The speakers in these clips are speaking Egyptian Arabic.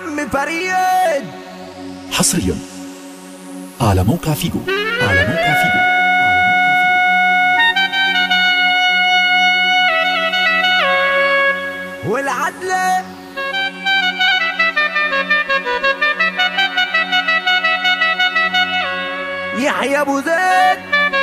عم فريد حصريا على موقع فيجو على موقع فيجو والعدلة يحيى ابو زيد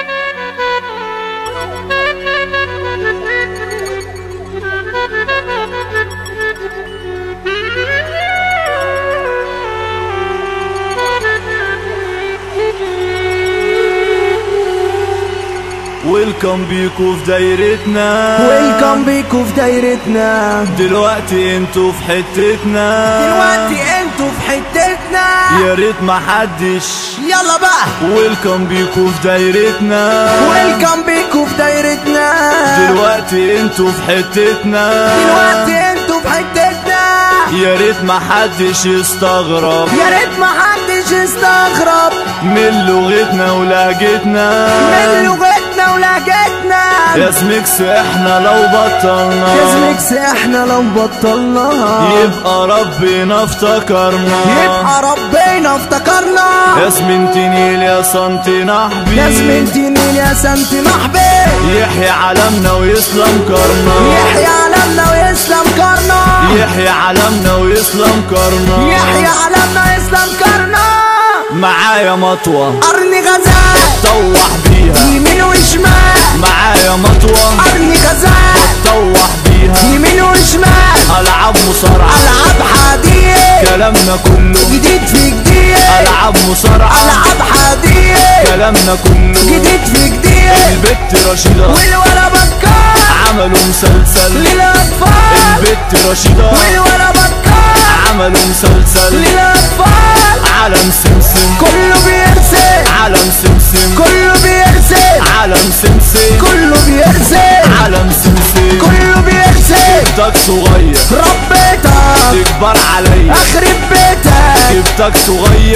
ويلكم بيكو في دايرتنا ويلكم بيكو في دايرتنا دلوقتي انتوا في حتتنا دلوقتي انتوا في حتتنا يا ريت ما حدش يلا بقى ويلكم بيكو في دايرتنا ويلكم بيكو في دايرتنا دلوقتي انتوا في حتتنا دلوقتي انتوا في حتتنا يا ريت ما حدش يستغرب يا ريت ما حدش يستغرب من لغتنا ولهجتنا من لغتنا ولهجتنا يا سميكس احنا لو بطلنا يا زميكس احنا لو بطلناها يبقى ربنا افتكرنا يبقى ربنا افتكرنا يا سمنتي نيل يا سنتي نحبي يا زميلتي نيل يا سنتي نحبي يحيى علمنا ويسلم كرنا يحيى علمنا ويسلم كرنا يحيى علمنا ويسلم كرنا يحيى علمنا ويسلم كرنا معايا مطوة قرن غزال طوح بيها يمين وشمال معايا مطوة قرن غزال طوح بيها يمين وشمال ألعاب مصارعة العاب حديد كلامنا كله جديد في جديد ألعاب مصارعة العاب حديد كلامنا كله جديد في جديد البت رشيدة والولا بكار عملوا مسلسل للاطفال البت رشيدة والولا بكار عملوا مسلسل للاطفال عالم سمسم كله بيرسم عالم سمسم كله بيرسم عالم سمسم كله بيرسم عالم سمسم كله بيرسم جبتك صغير ربيتك تكبر عليا اخرب بيتك جبتك صغير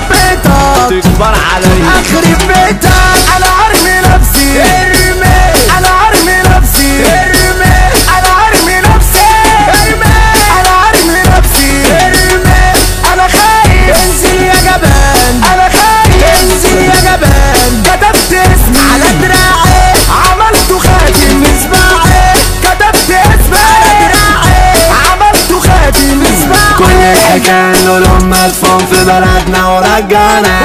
ربيتك تكبر عليا اخرب بيتك انا ارمي نفسي ارمي انا ارمي نفسي ارمي انا ارمي نفسي ارمي انا ارمي نفسي ارمي انا خايف انزل يا جبان انا خايف انزل يا جبان كتبت اسمي على دراعي عملته خاتم مصباحي كتبت اسمي على دراعي عملته خاتم مصباحي كل الحكاية انه لما مدفون في بلدنا ورجعنا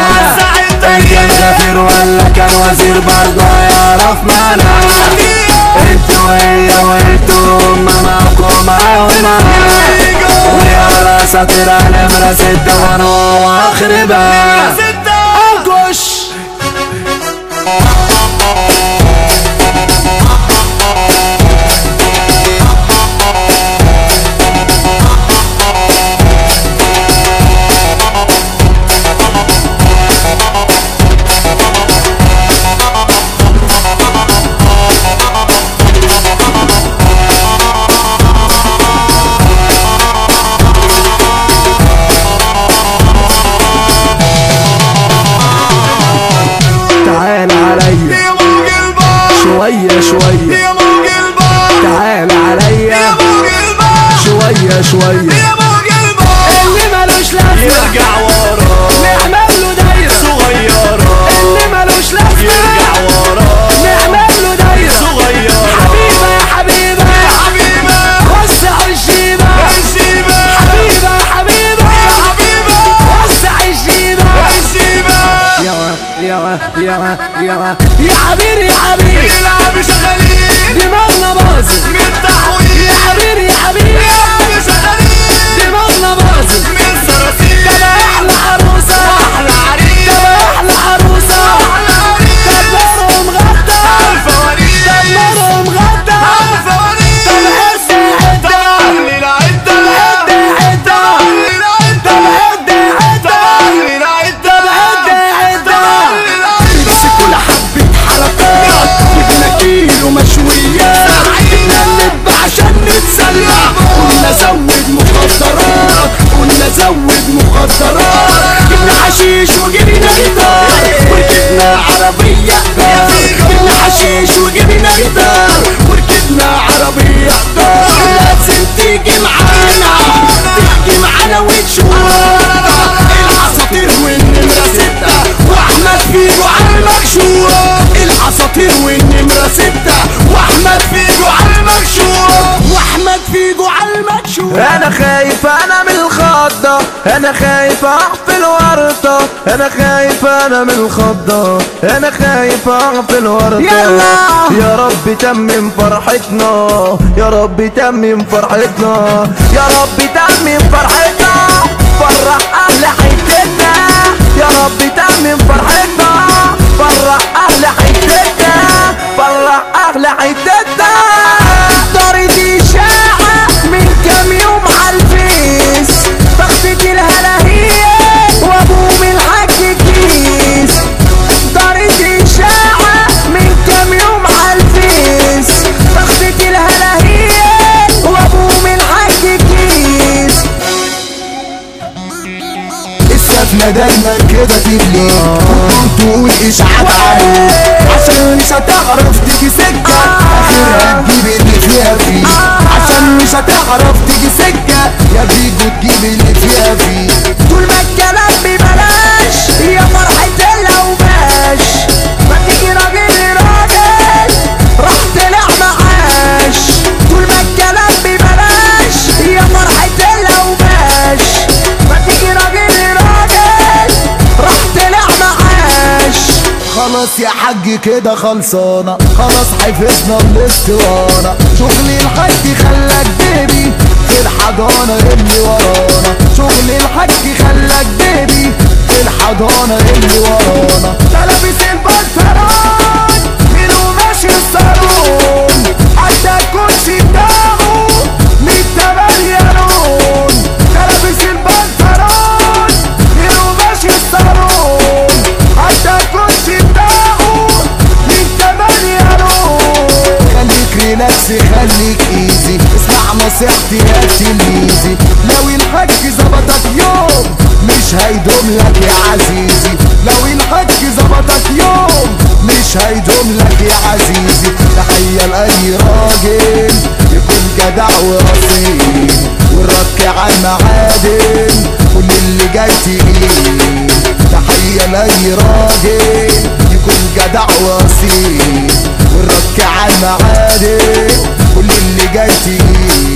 ان كان سفير ولا كان وزير برضه يعرف معنا انتوا وهي وانتوا هما معاكم معاهما ويا ساطر نمرة ستة وانا واخربها انكش تعال عليا شوية شوية تعال عليا شوية شوية اللي ملوش لازمة يرجع ورا نعمل له دايرة صغيرة اللي ملوش لازمة يرجع ورا نعمل له دايرة صغيرة حبيبة يا حبيبة وسع الجيبة حبيبة يا حبيبة وسع الجيبة يا يا يا يا يا حبيبي يا حبيبي دماغنا باظت يا حبيبي يا حبيبي دماغنا باظت ده احلى عروسة ده احلى عروسة دمرهم غدا دمرهم غدا طب عدة عدة طب عدة عدة طب عدة عدة طب عدة عدة امسكوا لحبة حلقات جبنا كيلو مشويات جبنا اللب عشان نتسلى قلنا زود مخدرات قلنا زود مخدرات جبنا حشيش وجبنا جيتار وركبنا عربية قطار جبنا حشيش وجبنا جيتار وركبنا عربية قطار لازم تيجي معانا تيجي معانا وتشوف انا خايف انا من الخضة انا خايف اقع في الورطة انا خايف انا من الخضة انا خايف اقع في الورطة يلا. يا رب تمم فرحتنا يا رب تمم فرحتنا يا رب تمم فرحتنا فرح اهل حتتنا يا رب تمم فرحتنا فرح اهل حتتنا فرح اهل حتتنا طريق اشاعة من كام يوم عالفيس بختة الهلاهية وابوه من الحاج كيس طريق اشاعة من كام يوم عالفيس بختة الهلاهية وابوه من الحاج كيس السفنة دايما كده تبلي ممكن تقول اشعاع عليه عشان مش هتعرف تيجي سكة اخرها تجيب اللي فيها فيه عشان مش هتعرف تيجي سكة يا فيجو تجيب اللي فيها فيه طول ما الكلام ببلاش يا فرحة الأوباش ما تيجي راجل راجل راح طلع معاش طول ما الكلام ببلاش يا فرحة الأوباش ما تيجي راجل راجل راح طلع معاش خلاص يا حاج كده خلصانة خلاص حفظنا الاسطوانة شغل الحاج خلاك بيبي في الحضانة اللي ورانا شغل الحاج خلاك بيبي في الحضانة اللي ورانا تلبس البنطلون من قماش الصالون حتى الكرسي بتاعه من تمانية لون تلبس البنطلون من قماش الصالون حتى الكرسي بتاعه من تمانية لون خليك ريلاكس خليك ايزي اسمع نصيحتي يا تلميذي لو الحاج ظبطك يوم مش هيدوم لك يا عزيزي لو الحاج ظبطك يوم مش هيدوم لك يا عزيزي تحية لأي راجل يكون جدع ورصين والرك على المعادن كل اللي جاي تقيل تحية لأي راجل يكون جدع وأصيل والرك على المعادن كل اللي جاي تقيل